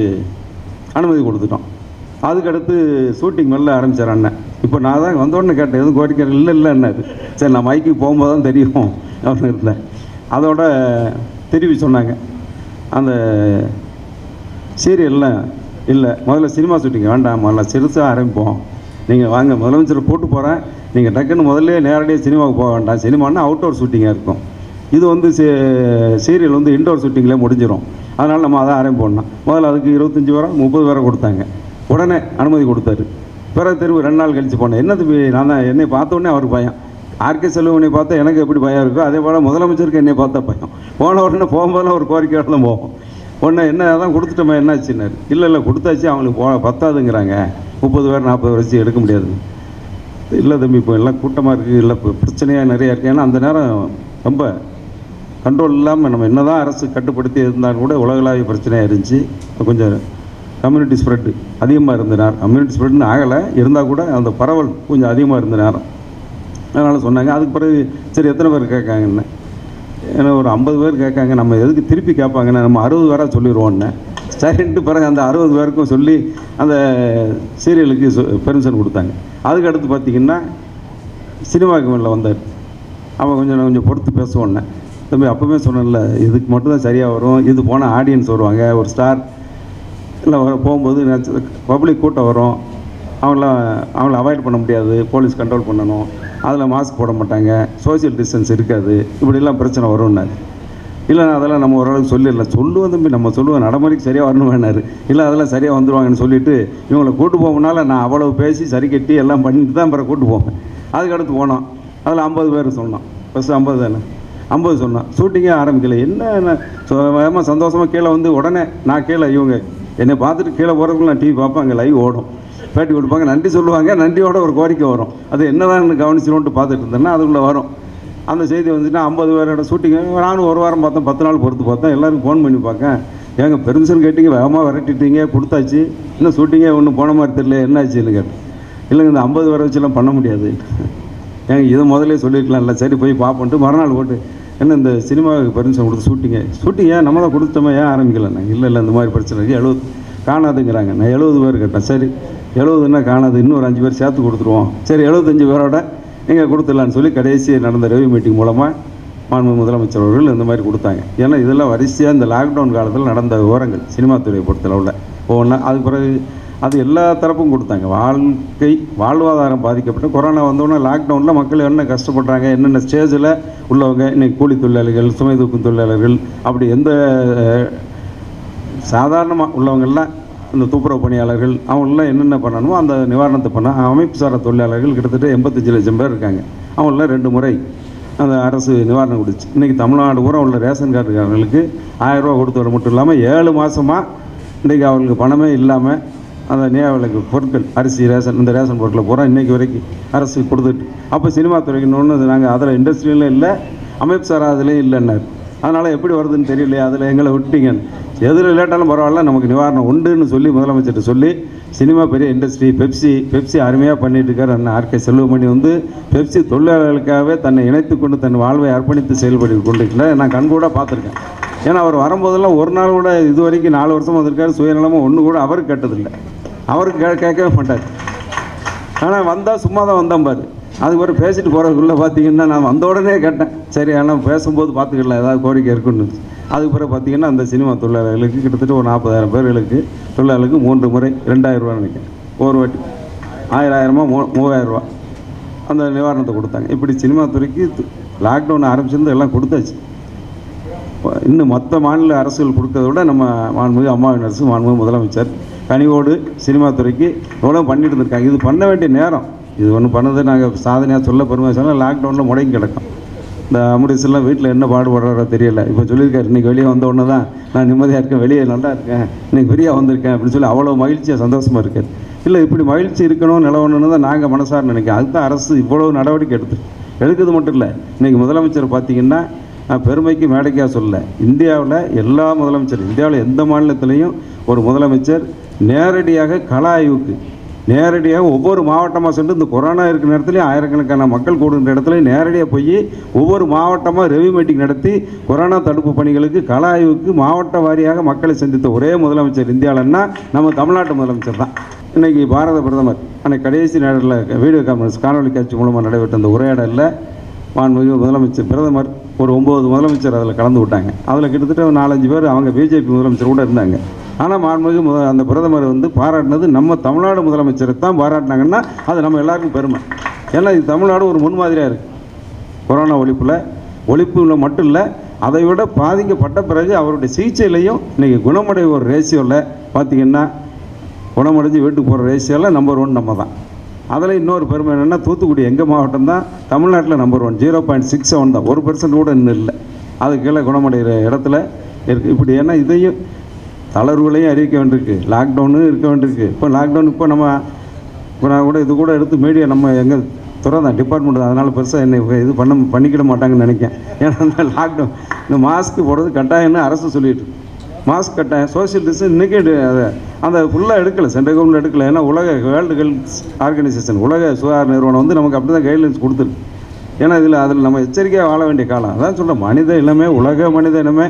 அனுமதி கொடுத்துட்டோம் அதுக்கடுத்து ஷூட்டிங் மெல்ல ஆரம்பிச்சார் அண்ணன் இப்போ நான் தான் வந்த உடனே கேட்டேன் எதுவும் கோரிக்கை இல்லை இல்லைன்னாரு சரி நான் மைக்கு போகும்போது தான் தெரியும் அப்படின்னு இருந்தேன் அதோட திருப்பி சொன்னாங்க அந்த சீரியல்லாம் இல்லை முதல்ல சினிமா ஷூட்டிங் வேண்டாம் முதல்ல சிறுசாக ஆரம்பிப்போம் நீங்கள் வாங்க முதலமைச்சர் போட்டு போகிறேன் நீங்கள் டக்குன்னு முதல்ல நேரடியாக சினிமாவுக்கு போக வேண்டாம் சினிமான்னா அவுட்டோர் ஷூட்டிங்காக இருக்கும் இது வந்து சீரியல் வந்து இன்டோர் ஷூட்டிங்கில் முடிஞ்சிடும் அதனால் நம்ம அதை ஆரம்பிப்போம்னா முதல்ல அதுக்கு இருபத்தஞ்சி பேரா முப்பது பேரை கொடுத்தாங்க உடனே அனுமதி கொடுத்தாரு பிறகு திரும்ப ரெண்டு நாள் கழித்து போனேன் என்ன தம்பி நான் தான் என்னை பார்த்த உடனே அவருக்கு பயம் ஆர்கே செல்வனை பார்த்தா எனக்கு எப்படி பயம் இருக்கோ அதே போல் முதலமைச்சருக்கு என்னை பார்த்தா பயம் போன உடனே போகும்போதெல்லாம் ஒரு கோரிக்கையோட தான் போவோம் உடனே என்ன அதான் கொடுத்துட்டோமே என்னாச்சுன்னாரு இல்லை இல்லை கொடுத்தாச்சு அவங்களுக்கு போ பத்தாதுங்கிறாங்க முப்பது பேர் நாற்பது வச்சு எடுக்க முடியாது இல்லை தம்பி இப்போ எல்லாம் கூட்டமாக இருக்குது இல்லை இப்போ பிரச்சனையாக நிறையா இருக்குது ஏன்னா அந்த நேரம் ரொம்ப கண்ட்ரோல் இல்லாமல் நம்ம என்ன தான் அரசு கட்டுப்படுத்தி இருந்தாலும் கூட உலகளாவிய பிரச்சனையாக இருந்துச்சு கொஞ்சம் கம்யூனிட்டி ஸ்ப்ரெட்டு அதிகமாக இருந்த நேரம் கம்யூனிட்டி ஸ்ப்ரெட்னு ஆகலை இருந்தால் கூட அந்த பரவல் கொஞ்சம் அதிகமாக இருந்த நேரம் அதனால் சொன்னாங்க அதுக்கு பிறகு சரி எத்தனை பேர் கேட்காங்கன்னு ஏன்னா ஒரு ஐம்பது பேர் கேட்காங்க நம்ம எதுக்கு திருப்பி கேட்பாங்கன்னு நம்ம அறுபது பேராக சொல்லிடுவோன்னு சரின்ட்டு பிறகு அந்த அறுபது பேருக்கும் சொல்லி அந்த சீரியலுக்கு பெர்மிஷன் கொடுத்தாங்க அதுக்கு அடுத்து பார்த்திங்கன்னா சினிமாவுக்கு மேலே வந்தார் அவன் கொஞ்சம் நான் கொஞ்சம் பொறுத்து பேசுவோன்னே தம்பி அப்போவே சொன்னேன்ல இதுக்கு மட்டும் தான் சரியாக வரும் இது போனால் ஆடியன்ஸ் வருவாங்க ஒரு ஸ்டார் இல்லை வர போகும்போது பப்ளிக் கூட்டம் வரும் அவங்கள அவங்கள அவாய்ட் பண்ண முடியாது போலீஸ் கண்ட்ரோல் பண்ணணும் அதில் மாஸ்க் போட மாட்டாங்க சோஷியல் டிஸ்டன்ஸ் இருக்காது இப்படிலாம் பிரச்சனை வரும்னாரு இல்லை அதெல்லாம் நம்ம ஓரளவுக்கு சொல்லிடலாம் சொல்லுவோம் தம்பி நம்ம சொல்லுவோம் நடைமுறைக்கு சரியாக வரணும் வேணாரு இல்லை அதெல்லாம் சரியாக வந்துருவாங்கன்னு சொல்லிட்டு இவங்களை கூட்டு போகணுனால நான் அவ்வளவு பேசி சரி கட்டி எல்லாம் பண்ணிட்டு தான் அப்புறம் கூட்டு போவேன் அதுக்கடுத்து போனோம் அதில் ஐம்பது பேர் சொன்னோம் ஃபஸ்ட்டு ஐம்பது தானே ஐம்பது சொன்னோம் ஷூட்டிங்கே ஆரம்பிக்கல என்ன வேகமாக சந்தோஷமாக கீழே வந்து உடனே நான் கீழே இவங்க என்னை பார்த்துட்டு கீழே போகிறதுக்குள்ள நான் டிவி பார்ப்பேன் அங்கே லைவ் ஓடும் பேட்டி கொடுப்பாங்க நன்றி சொல்லுவாங்க நன்றியோட ஒரு கோரிக்கை வரும் அது என்னதான் கவனிச்சிரோன்ட்டு பார்த்துட்டு இருந்தேன்னா அதுக்குள்ளே வரும் அந்த செய்தி வந்துச்சுன்னா ஐம்பது பேரோட ஷூட்டிங் நானும் ஒரு வாரம் பார்த்தேன் பத்து நாள் பொறுத்து பார்த்தேன் எல்லாருக்கும் ஃபோன் பண்ணி பார்க்கேன் ஏங்க பெர்மிஷன் கேட்டீங்க வேகமாக விரட்டிட்டீங்க கொடுத்தாச்சு இன்னும் ஷூட்டிங்கே ஒன்றும் போன மாதிரி தெரியல என்னாச்சுன்னு கேட்டேன் இல்லைங்க இந்த ஐம்பது பேரை வச்சுலாம் பண்ண முடியாது ஏங்க இதை முதல்ல சொல்லியிருக்கலாம்ல சரி போய் பார்ப்போன்ட்டு மறுநாள் போட்டு என்ன இந்த சினிமாவுக்கு பெர்மிஷன் கொடுத்து ஷூட்டிங்க ஷூட்டிங் ஏன் நம்ம தான் கொடுத்தோமே ஏன் ஆரம்பிக்கலண்ணா இல்லை இல்லை இந்த மாதிரி பிரச்சனை இருக்குது எழுபது காணாதுங்கிறாங்க நான் எழுபது பேர் கேட்டேன் சரி எழுபதுன்னா காணாது இன்னும் ஒரு அஞ்சு பேர் சேர்த்து கொடுத்துருவோம் சரி எழுபத்தஞ்சு பேரோட நீங்கள் கொடுத்துடலான்னு சொல்லி கடைசி நடந்த ரெவி மீட்டிங் மூலமாக மாண்பு முதலமைச்சர் அவர்கள் இந்த மாதிரி கொடுத்தாங்க ஏன்னா இதெல்லாம் வரிசையாக இந்த லாக்டவுன் காலத்தில் நடந்த விவரங்கள் சினிமா துறையை பொறுத்தளவில் ஒவ்வொன்றா அதுக்கு பிறகு அது எல்லா தரப்பும் கொடுத்தாங்க வாழ்க்கை வாழ்வாதாரம் பாதிக்கப்பட்டு கொரோனா வந்தோடனே லாக்டவுனில் மக்கள் என்ன கஷ்டப்படுறாங்க என்னென்ன ஸ்டேஜில் உள்ளவங்க இன்னைக்கு கூலி தொழிலாளிகள் சுமை தூக்கும் தொழிலாளர்கள் அப்படி எந்த சாதாரணமாக உள்ளவங்கெல்லாம் இந்த துப்புரவு பணியாளர்கள் அவங்களெலாம் என்னென்ன பண்ணணுமோ அந்த நிவாரணத்தை பண்ண அமைப்பு சாரா தொழிலாளர்கள் கிட்டத்தட்ட எண்பத்தஞ்சு லட்சம் பேர் இருக்காங்க அவங்களெலாம் ரெண்டு முறை அந்த அரசு நிவாரணம் கொடுத்துச்சு இன்றைக்கி தமிழ்நாடு பூரா உள்ள ரேஷன் கார்டுக்காரர்களுக்கு ஆயிரம் ரூபா கொடுத்தது மட்டும் இல்லாமல் ஏழு மாதமாக இன்றைக்கி அவங்களுக்கு பணமே இல்லாமல் அந்த நியாவிலக்கு பொருட்கள் அரிசி ரேஷன் இந்த ரேஷன் பொருட்களை பூரா இன்றைக்கி வரைக்கும் அரசு கொடுத்துட்டு அப்போ சினிமா துறைக்கு ஒன்று நாங்கள் அதில் இண்டஸ்ட்ரியிலும் இல்லை அமைப்பு சாரா அதுலேயும் இல்லைன்னாரு அதனால் எப்படி வருதுன்னு தெரியலையே அதில் எங்களை விட்டீங்கன்னு எதில் லேட்டாலும் பரவாயில்ல நமக்கு நிவாரணம் உண்டுன்னு சொல்லி முதலமைச்சர்கிட்ட சொல்லி சினிமா பெரிய இண்டஸ்ட்ரி பெப்சி பெப்சி அருமையாக பண்ணிட்டு இருக்கார் அண்ணன் ஆர்கே செல்வமணி வந்து பெப்சி தொழிலாளர்களுக்காகவே தன்னை இணைத்து கொண்டு தன் வாழ்வை அர்ப்பணித்து செயல்பட்டு கொண்டிருக்கிறார் நான் கண்கூட பார்த்துருக்கேன் ஏன்னா அவர் வரும்போதெல்லாம் ஒரு நாள் கூட இது வரைக்கும் நாலு வருஷம் வந்திருக்காரு சுயநலமாக ஒன்று கூட அவருக்கு கேட்டதில்லை அவருக்கு கே கேட்கவே மாட்டார் ஆனால் வந்தால் சும்மா தான் வந்தேன் பாரு அதுக்கு பிறகு பேசிட்டு போகிறதுக்குள்ளே பார்த்தீங்கன்னா நான் வந்த உடனே கேட்டேன் சரி ஆனால் பேசும்போது பார்த்துக்கலாம் ஏதாவது கோரிக்கை இருக்குன்னு அதுக்கு பிறகு பார்த்தீங்கன்னா அந்த சினிமா தொழிலாளர்களுக்கு கிட்டத்தட்ட ஒரு நாற்பதாயிரம் பேர்களுக்கு தொழிலாளர்களுக்கு மூன்று முறை ரெண்டாயிரம் ரூபா நினைக்கிறேன் ஒரு வாட்டி ஆயிரம் ஆயிரமா மூ மூவாயிரம் ரூபா அந்த நிவாரணத்தை கொடுத்தாங்க இப்படி சினிமா துறைக்கு லாக்டவுன் ஆரம்பிச்சிருந்து எல்லாம் கொடுத்தாச்சு இன்னும் மற்ற மாநில அரசுகள் கொடுக்கறத விட நம்ம மாண்புமிகு அம்மாவின் அரசு மாண்புமிகு முதலமைச்சர் கனிவோடு சினிமா துறைக்கு எவ்வளோ பண்ணிட்டு இருந்திருக்காங்க இது பண்ண வேண்டிய நேரம் இது ஒன்று பண்ணது நாங்கள் சாதனையாக சொல்ல பெருமை சொல்ல லாக்டவுனில் முடங்கி கிடக்கும் இந்த அமுடிஸ்லாம் வீட்டில் என்ன பாடுபடுறாரோ தெரியல இப்போ சொல்லியிருக்காரு இன்றைக்கி வெளியே வந்த உடனே தான் நான் நிம்மதியாக இருக்கேன் வெளியே நல்லா இருக்கேன் இன்னைக்கு ஃப்ரீயாக வந்திருக்கேன் அப்படின்னு சொல்லி அவ்வளோ மகிழ்ச்சியாக சந்தோஷமாக இருக்காரு இல்லை இப்படி மகிழ்ச்சி இருக்கணும் நிலவணும்னு தான் நாங்கள் மனசார நினைக்கிறோம் அதுதான் அரசு இவ்வளோ நடவடிக்கை எடுத்து எடுக்கிறது மட்டும் இல்லை இன்றைக்கி முதலமைச்சர் பார்த்தீங்கன்னா நான் பெருமைக்கு மேடைக்காக சொல்ல இந்தியாவில் எல்லா முதலமைச்சர் இந்தியாவில் எந்த மாநிலத்திலையும் ஒரு முதலமைச்சர் நேரடியாக கள ஆய்வுக்கு நேரடியாக ஒவ்வொரு மாவட்டமாக சென்று இந்த கொரோனா இருக்கிற நேரத்துலையும் ஆயிரக்கணக்கான மக்கள் கூடுகின்ற இடத்துல நேரடியாக போய் ஒவ்வொரு மாவட்டமாக ரெவ்யூ மீட்டிங் நடத்தி கொரோனா தடுப்பு பணிகளுக்கு கள ஆய்வுக்கு மாவட்ட வாரியாக மக்களை சந்தித்த ஒரே முதலமைச்சர் இந்தியாவிலன்னா நம்ம தமிழ்நாட்டு முதலமைச்சர் தான் இன்றைக்கி பாரத பிரதமர் அன்னைக்கு கடைசி நேரத்தில் வீடியோ கான்ஃபரன்ஸ் காணொலி காட்சி மூலமாக நடைபெற்ற அந்த உரையாடலில் மாண்புமிகு முதலமைச்சர் பிரதமர் ஒரு ஒம்பது முதலமைச்சர் அதில் கலந்து விட்டாங்க அதில் கிட்டத்தட்ட ஒரு நாலஞ்சு பேர் அவங்க பிஜேபி முதலமைச்சர் கூட இருந்தாங்க ஆனால் மாண்புமிகு முத அந்த பிரதமர் வந்து பாராட்டினது நம்ம தமிழ்நாடு முதலமைச்சரை தான் பாராட்டினாங்கன்னா அது நம்ம எல்லாருக்கும் பெருமை ஏன்னா இது தமிழ்நாடு ஒரு முன்மாதிரியாக இருக்குது கொரோனா ஒழிப்பில் ஒழிப்புல மட்டும் இல்லை அதை விட பாதிக்கப்பட்ட பிறகு அவருடைய சிகிச்சையிலையும் இன்றைக்கி குணமடை ஒரு ரேஷியோவில் பார்த்திங்கன்னா குணமடைஞ்சு வீட்டுக்கு போகிற ரேஷியோவில் நம்பர் ஒன் நம்ம தான் அதில் இன்னொரு பெருமை என்னென்னா தூத்துக்குடி எங்கள் மாவட்டம் தான் தமிழ்நாட்டில் number one zero point six seven தான் ஒரு பெர்சன்ட் கூட இன்னும் இல்லை அது கீழே குணமடைகிற இடத்துல இருக்குது இப்படி ஏன்னா இதையும் தளர்வுகளையும் அறிவிக்க வேண்டியிருக்கு லாக்டவுனு இருக்க வேண்டியிருக்கு இப்போ லாக்டவுன் இப்போ நம்ம இப்போ நான் கூட இது கூட எடுத்து மீடியா நம்ம எங்கள் துறை தான் டிபார்ட்மெண்ட் தான் அதனால் பெருசாக என்னை இது பண்ண பண்ணிக்கிட மாட்டாங்கன்னு நினைக்கிறேன் ஏன்னா இந்த லாக்டவுன் இந்த மாஸ்க் போடுறது கட்டாயம்னு அரசு சொல்லிட்டு மாஸ்க் கட்டாயம் சோஷியல் டிஸ்டன்ஸ் இன்றைக்கி அது அந்த ஃபுல்லாக எடுக்கலை சென்ட்ரல் கவர்மெண்ட் எடுக்கலை ஏன்னா உலக வேர்ல்டு ஹெல்த் ஆர்கனைசேஷன் உலக சுகாதார நிறுவனம் வந்து நமக்கு அப்படி தான் கைட்லைன்ஸ் கொடுத்துருக்கு ஏன்னா இதில் அதில் நம்ம எச்சரிக்கையாக வாழ வேண்டிய காலம் அதான் சொல்கிறேன் மனித இனமே உலக மனித இனமே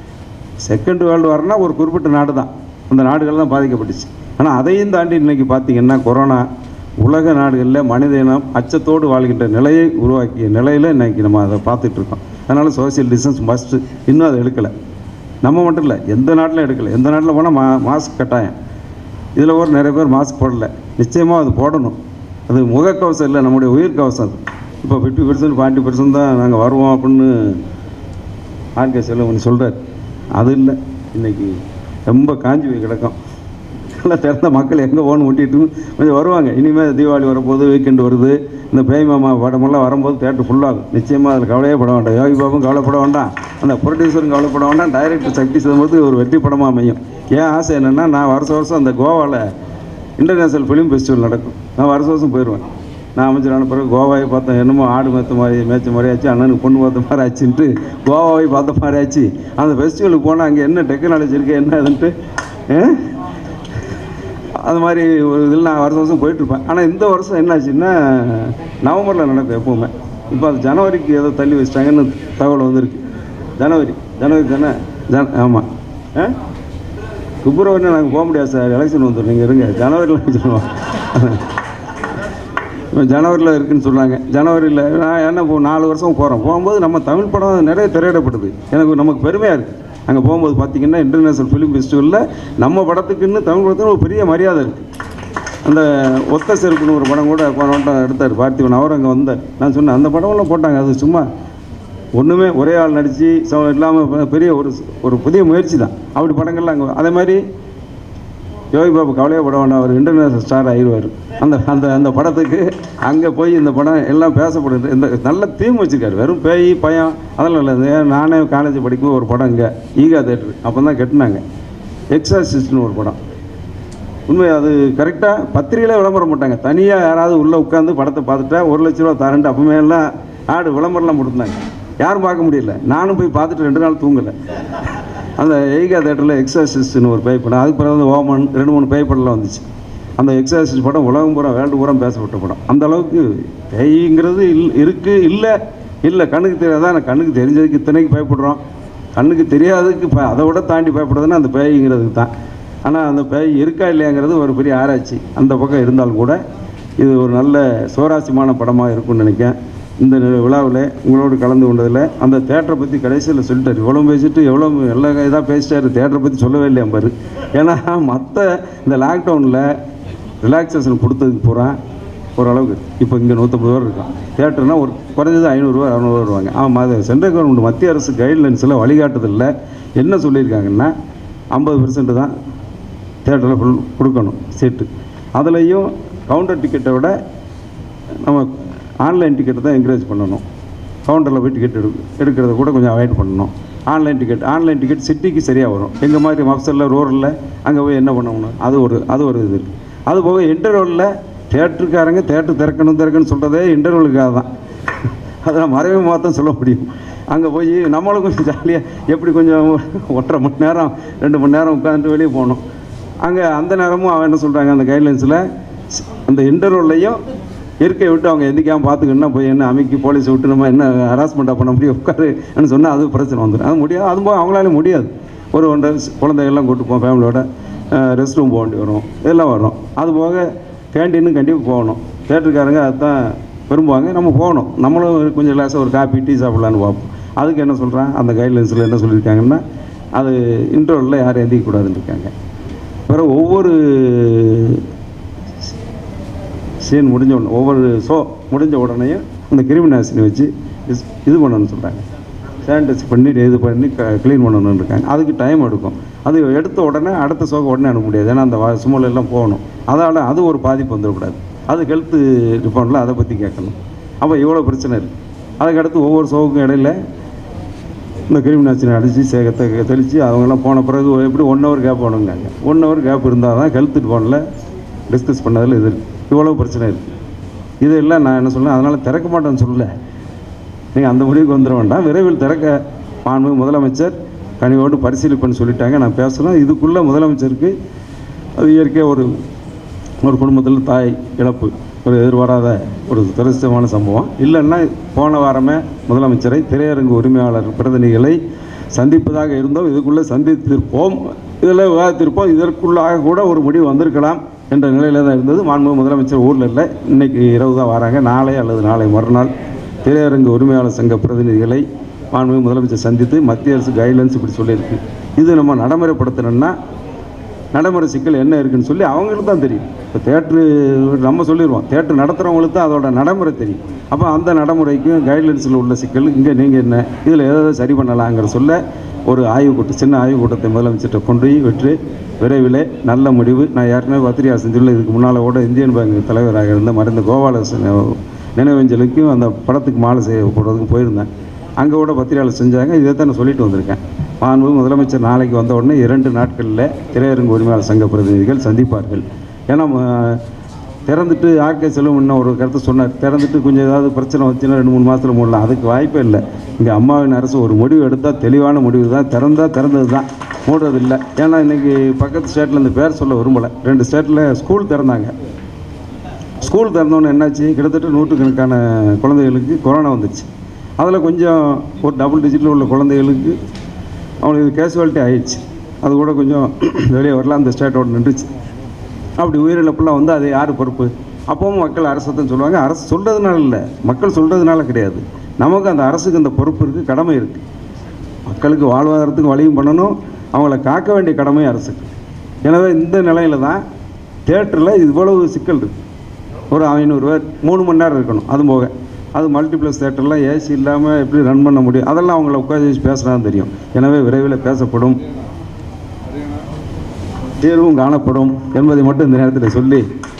செகண்ட் வேர்ல்டு வார்னா ஒரு குறிப்பிட்ட நாடு தான் அந்த நாடுகள் தான் பாதிக்கப்பட்டுச்சு ஆனால் அதையும் தாண்டி இன்றைக்கி பார்த்தீங்கன்னா கொரோனா உலக நாடுகளில் மனித இனம் அச்சத்தோடு வாழ்கின்ற நிலையை உருவாக்கிய நிலையில் இன்றைக்கி நம்ம அதை பார்த்துட்டு இருக்கோம் அதனால் சோஷியல் டிஸ்டன்ஸ் மஸ்ட்டு இன்னும் அதை எடுக்கலை நம்ம மட்டும் இல்லை எந்த நாட்டிலும் எடுக்கலை எந்த நாட்டில் போனால் மா மாஸ்க் கட்டாயம் இதில் ஒரு நிறைய பேர் மாஸ்க் போடல நிச்சயமாக அது போடணும் அது முகக்கவசம் இல்லை நம்முடைய உயிர் கவசம் அது இப்போ ஃபிஃப்டி பர்சன்ட் ஃபார்ட்டி பர்சன்ட் தான் நாங்கள் வருவோம் அப்படின்னு ஆர்கே செல்வமணி சொல்கிறார் அது இல்லை இன்னைக்கு ரொம்ப காஞ்சி போய் கிடக்கும் எல்லாம் திறந்த மக்கள் எங்கே போகணும் ஓட்டிட்டு கொஞ்சம் வருவாங்க இனிமேல் தீபாவளி வரப்போகுது வீக்கெண்டு வருது இந்த பேய் மாமா படமெல்லாம் வரும்போது தேட்டர் ஃபுல்லாகும் நிச்சயமாக அதில் கவலையே பட வேண்டாம் யோகி பாபும் கவலைப்பட வேண்டாம் அந்த ப்ரொடியூசரும் கவலைப்பட வேண்டாம் டைரக்டர் சக்தி சிதம்போது ஒரு வெற்றி படமாக அமையும் ஏன் ஆசை என்னென்னா நான் வருஷம் வருஷம் அந்த கோவாவில் இன்டர்நேஷ்னல் ஃபிலிம் ஃபெஸ்டிவல் நடக்கும் நான் வருஷம் வருஷம் போயிடுவேன் நான் அமைச்சரான பிறகு கோவாவை பார்த்தேன் என்னமோ ஆடு மேத்த மாதிரி மேய்ச்ச மாதிரி ஆச்சு அண்ணனுக்கு பொண்ணு பார்த்த மாதிரி ஆச்சுன்ட்டு கோவாவை பார்த்த மாதிரி ஆச்சு அந்த ஃபெஸ்டிவலுக்கு போனால் அங்கே என்ன டெக்னாலஜி இருக்குது என்ன இதுன்ட்டு ஆ? அது மாதிரி ஒரு இதில் நான் வருஷம் வருஷம் போயிட்டுருப்பேன் ஆனால் இந்த வருஷம் என்னாச்சுன்னா நவம்பரில் நடக்கும் எப்போவுமே இப்போ அது ஜனவரிக்கு ஏதோ தள்ளி வச்சிட்டாங்கன்னு தகவல் வந்திருக்கு ஜனவரி ஜனவரி தானே ஜன ஆமாம் ஆ பிப்ரவரி நாங்கள் போக முடியாது சார் எலெக்ஷன் வந்துடும் நீங்கள் இருங்க ஜனவரியில் வச்சுருவோம் இப்போ ஜனவரியில் இருக்குன்னு சொன்னாங்க ஜனவரியில் நான் என்ன இப்போ நாலு வருஷம் போகிறோம் போகும்போது நம்ம தமிழ் படம் நிறைய திரையிடப்படுது எனக்கு நமக்கு பெருமையாக இருக்குது அங்கே போகும்போது பார்த்தீங்கன்னா இன்டர்நேஷ்னல் ஃபிலிம் ஃபெஸ்டிவலில் நம்ம படத்துக்குன்னு தமிழ் படத்துக்கு ஒரு பெரிய மரியாதை இருக்குது அந்த ஒத்த செருப்புன்னு ஒரு படம் கூட போன வட்டம் எடுத்தார் பார்த்திபன் அவர் அங்கே வந்தார் நான் சொன்னேன் அந்த படம்லாம் போட்டாங்க அது சும்மா ஒன்றுமே ஒரே ஆள் நடித்து இல்லாமல் பெரிய ஒரு ஒரு புதிய முயற்சி தான் அப்படி படங்கள்லாம் அங்கே அதே மாதிரி யோகி பாபு கவலையே பட வேண்டாம் அவர் இன்டர்நேஷனல் ஸ்டார் ஆயிடுவார் அந்த அந்த அந்த படத்துக்கு அங்கே போய் இந்த படம் எல்லாம் பேசப்படுது இந்த நல்ல தீம் வச்சுருக்காரு வெறும் பேய் பயம் அதெல்லாம் இல்லை இது நானே காலேஜ் படிக்கும்போது ஒரு படம் இங்கே ஈகா தேட்டரு அப்போ தான் கட்டினாங்க எக்ஸாசிஸ்ட்னு ஒரு படம் உண்மை அது கரெக்டாக பத்திரிகையில் விளம்பரம் போட்டாங்க தனியாக யாராவது உள்ளே உட்காந்து படத்தை பார்த்துட்டா ஒரு லட்ச ரூபா தரேன்ட்டு அப்பவுமே எல்லாம் ஆடு விளம்பரம்லாம் போட்டுருந்தாங்க யாரும் பார்க்க முடியல நானும் போய் பார்த்துட்டு ரெண்டு நாள் தூங்கலை அந்த எய்கா தேட்டரில் எக்ஸாசிஸ்ட்னு ஒரு பேய் படம் அதுக்கு பிறகு வந்து ஓமன் ரெண்டு மூணு பேய் படம்லாம் வந்துச்சு அந்த எக்ஸாசிஸ்ட் படம் உலகம் பூரா வேர்ல்டு பூரா பேசப்பட்ட படம் அந்த அளவுக்கு பேய்ங்கிறது இல் இருக்குது இல்லை இல்லை கண்ணுக்கு தெரியாதா நான் கண்ணுக்கு தெரிஞ்சதுக்கு இத்தனைக்கு பயப்படுறோம் கண்ணுக்கு தெரியாததுக்கு இப்போ அதை விட தாண்டி பயப்படுறதுன்னா அந்த பேய்ங்கிறதுக்கு தான் ஆனால் அந்த பேய் இருக்கா இல்லையாங்கிறது ஒரு பெரிய ஆராய்ச்சி அந்த பக்கம் இருந்தாலும் கூட இது ஒரு நல்ல சுவாரஸ்யமான படமாக இருக்கும்னு நினைக்கிறேன் இந்த விழாவில் உங்களோடு கலந்து கொண்டதில் அந்த தேட்டரை பற்றி கடைசியில் சொல்லிட்டார் இவ்வளோ பேசிட்டு எவ்வளோ எல்லா இதாக பேசிட்டாரு தேட்டரை பற்றி சொல்லவே இல்லையா பாரு ஏன்னா மற்ற இந்த லாக்டவுனில் ரிலாக்ஸேஷன் கொடுத்ததுக்கு பூரா ஓரளவுக்கு இப்போ இங்கே நூற்றம்பது ரூபா இருக்கான் தேட்டர்னா ஒரு குறைஞ்சது ஐநூறுரூவா அறநூறுவா வருவாங்க ஆமாம் அது சென்ட்ரல் கவர்மெண்ட் மத்திய அரசு கைட்லைன்ஸில் வழிகாட்டுதலில் என்ன சொல்லியிருக்காங்கன்னா ஐம்பது பெர்சன்ட் தான் தேட்டரில் ஃபுல் கொடுக்கணும் சீட்டு அதுலேயும் கவுண்டர் டிக்கெட்டை விட நம்ம ஆன்லைன் டிக்கெட்டை தான் என்கரேஜ் பண்ணணும் கவுண்டரில் போய் டிக்கெட் எடு எடுக்கிறத கூட கொஞ்சம் அவாய்ட் பண்ணணும் ஆன்லைன் டிக்கெட் ஆன்லைன் டிக்கெட் சிட்டிக்கு சரியாக வரும் எங்கள் மாதிரி மஃப்சலில் ரூரலில் அங்கே போய் என்ன பண்ணணும் அது ஒரு அது ஒரு இது இருக்குது அது போக இன்டர்வலில் தேட்டருக்காரங்க தேட்டர் திறக்கணும் திறக்கணும்னு சொல்கிறதே இன்டர்வலுக்காக தான் அதை மறைவு மாற்றம் சொல்ல முடியும் அங்கே போய் நம்மளும் கொஞ்சம் ஜாலியாக எப்படி கொஞ்சம் ஒன்றரை மணி நேரம் ரெண்டு மணி நேரம் உட்காந்துட்டு வெளியே போகணும் அங்கே அந்த நேரமும் அவன் என்ன சொல்கிறாங்க அந்த கைட்லைன்ஸில் அந்த இன்டர்வல்லையும் இருக்கையை விட்டு அவங்க எந்திக்காமல் பார்த்துக்கணும்னா போய் என்ன அமைக்கி போலீஸை விட்டு நம்ம என்ன ஹராஸ்மெண்ட்டாக பண்ண முடியும் உட்காருன்னு சொன்னால் அது பிரச்சனை வந்துடும் அது முடியாது அது போக அவங்களால முடியாது ஒரு ஒன்றரை குழந்தைகள்லாம் கூட்டு போவோம் ஃபேமிலியோட ரெஸ்ட் ரூம் போக வேண்டி வரும் இதெல்லாம் வரும் அது போக கேண்டீனும் கண்டிப்பாக போகணும் தேட்டருக்காரங்க அதுதான் விரும்புவாங்க நம்ம போகணும் நம்மளும் கொஞ்சம் லேசாக ஒரு காப்பி டீ சாப்பிட்லான்னு பார்ப்போம் அதுக்கு என்ன சொல்கிறான் அந்த கைட்லைன்ஸில் என்ன சொல்லியிருக்காங்கன்னா அது இன்டர்வலில் யாரும் எந்திக்கக்கூடாதுன்னு இருக்காங்க பிறகு ஒவ்வொரு சீன் முடிஞ்ச உடனே ஒவ்வொரு ஷோ முடிஞ்ச உடனேயும் அந்த கிருமி நாசினி வச்சு இஸ்- இது பண்ணணும்னு சொல்கிறாங்க சானிடைஸ் பண்ணி இது பண்ணி க க்ளீன் பண்ணணும்னு இருக்காங்க அதுக்கு டைம் எடுக்கும் அது எடுத்த உடனே அடுத்த ஷோக்கு உடனே அனுப்ப முடியாது ஏன்னா அந்த வா- சுமல் எல்லாம் போகணும் அதால் அது ஒரு பாதிப்பு வந்துடக்கூடாது அது ஹெல்த்து டிபார்ட்மெண்ட்டில் அதை பற்றி கேட்கணும் அப்போ இவ்வளோ பிரச்சனை இருக்குது அதுக்கடுத்து ஒவ்வொரு ஷோவுக்கும் இடையில இந்த கிருமி நாசினி அடித்து சேகத்தை தெளித்து அவங்கெல்லாம் போன பிறகு எப்படி ஒன் ஹவர் கேப் வேணுங்காங்க ஒன் ஹவர் கேப் இருந்தால் தான் ஹெல்த் டிபார்ட்மெண்ட்டில் டிஸ்கஸ் பண்ணதில் இது இருக்குது இவ்வளோ பிரச்சனை இருக்குது இதெல்லாம் நான் என்ன சொல்லேன் அதனால் திறக்க மாட்டேன்னு சொல்லலை நீங்கள் அந்த முடிவுக்கு வந்துட வேண்டாம் விரைவில் திறக்க மாண்பு முதலமைச்சர் கனிவோடு பரிசீலிப்பேன்னு சொல்லிட்டாங்க நான் பேசுகிறேன் இதுக்குள்ளே முதலமைச்சருக்கு அது இயற்கையாக ஒரு ஒரு குடும்பத்தில் தாய் இழப்பு ஒரு எதிர்பாராத ஒரு துரதிருஷ்டமான சம்பவம் இல்லைன்னா போன வாரமே முதலமைச்சரை திரையரங்கு உரிமையாளர் பிரதிநிதிகளை சந்திப்பதாக இருந்தோம் இதுக்குள்ளே சந்தித்திருப்போம் இதில் விவாதித்திருப்போம் இதற்குள்ளாக கூட ஒரு முடிவு வந்திருக்கலாம் என்ற நிலையில் தான் இருந்தது மாண்பு முதலமைச்சர் ஊரில் இல்லை இன்னைக்கு இரவு தான் வராங்க நாளை அல்லது நாளை மறுநாள் திரையரங்கு உரிமையாளர் சங்க பிரதிநிதிகளை மாண்பு முதலமைச்சர் சந்தித்து மத்திய அரசு கைட்லைன்ஸ் இப்படி சொல்லியிருக்கு இது நம்ம நடைமுறைப்படுத்தணும்னா நடைமுறை சிக்கல் என்ன இருக்குன்னு சொல்லி அவங்களுக்கு தான் தெரியும் இப்போ தேட்ரு நம்ம சொல்லிடுவோம் தேட்ரு நடத்துகிறவங்களுக்கு தான் அதோட நடைமுறை தெரியும் அப்போ அந்த நடைமுறைக்கும் கைட்லைன்ஸில் உள்ள சிக்கல் இங்கே நீங்கள் என்ன இதில் எதாவது சரி பண்ணலாங்கிற சொல்ல ஒரு ஆய்வு கூட்டம் சின்ன ஆய்வு கூட்டத்தை முதலமைச்சர்கிட்ட கொண்டு போய் விட்டு விரைவில் நல்ல முடிவு நான் ஏற்கனவே பத்திரிகை செஞ்சுள்ள இதுக்கு முன்னால் கூட இந்தியன் பேங்க் தலைவராக இருந்த மறைந்த கோபாலகிருஷ்ணன் நினைவஞ்சலுக்கும் அந்த படத்துக்கு மாலை செய்ய போடுறதுக்கு போயிருந்தேன் அங்கே கூட பத்திரிகையாளர் செஞ்சாங்க இதை தான் நான் சொல்லிட்டு வந்திருக்கேன் மாண்பு முதலமைச்சர் நாளைக்கு வந்த உடனே இரண்டு நாட்களில் திரையரங்கு உரிமையாளர் சங்க பிரதிநிதிகள் சந்திப்பார்கள் ஏன்னா ம- திறந்துட்டு ஆர்கே செல்வம் இன்னும் ஒரு கருத்தை சொன்னார் திறந்துட்டு கொஞ்சம் ஏதாவது பிரச்சனை வந்துச்சுன்னா ரெண்டு மூணு மாதத்தில் மூடலாம் அதுக்கு வாய்ப்பே இல்லை இங்கே அம்மாவின் அரசு ஒரு முடிவு எடுத்தால் தெளிவான முடிவு தான் திறந்தா திறந்தது தான் மூடுறது இல்லை ஏன்னா இன்றைக்கி பக்கத்து ஸ்டேட்டில் இந்த பேர் சொல்ல விரும்பலை ரெண்டு ஸ்டேட்டில் ஸ்கூல் திறந்தாங்க ஸ்கூல் திறந்தோன்னே என்னாச்சு கிட்டத்தட்ட நூற்றுக்கணக்கான குழந்தைகளுக்கு கொரோனா வந்துச்சு அதில் கொஞ்சம் ஒரு டபுள் டிஜிட்டில் உள்ள குழந்தைகளுக்கு அவங்களுக்கு கேஷுவாலிட்டி ஆயிடுச்சு அது கூட கொஞ்சம் வெளியே வரலாம் அந்த ஸ்டேட்டோட நின்றுச்சு அப்படி உயிரிழப்புலாம் வந்து அது யார் பொறுப்பு அப்பவும் மக்கள் அரசத்தான் சொல்லுவாங்க அரசு சொல்கிறதுனால இல்லை மக்கள் சொல்கிறதுனால கிடையாது நமக்கு அந்த அரசுக்கு அந்த பொறுப்பு இருக்குது கடமை இருக்குது மக்களுக்கு வாழ்வாதாரத்துக்கு வழியும் பண்ணணும் அவங்கள காக்க வேண்டிய கடமை அரசுக்கு எனவே இந்த நிலையில தான் தேட்டரில் இவ்வளவு சிக்கல் இருக்குது ஒரு ஐநூறு பேர் மூணு மணி நேரம் இருக்கணும் அது போக அது மல்டிப்ளெக்ஸ் தேட்டர்லாம் ஏசி இல்லாமல் எப்படி ரன் பண்ண முடியும் அதெல்லாம் அவங்கள உட்காந்து வச்சு பேசினா தெரியும் எனவே விரைவில் பேசப்படும் தீர்வும் காணப்படும் என்பதை மட்டும் இந்த நேரத்தில் சொல்லி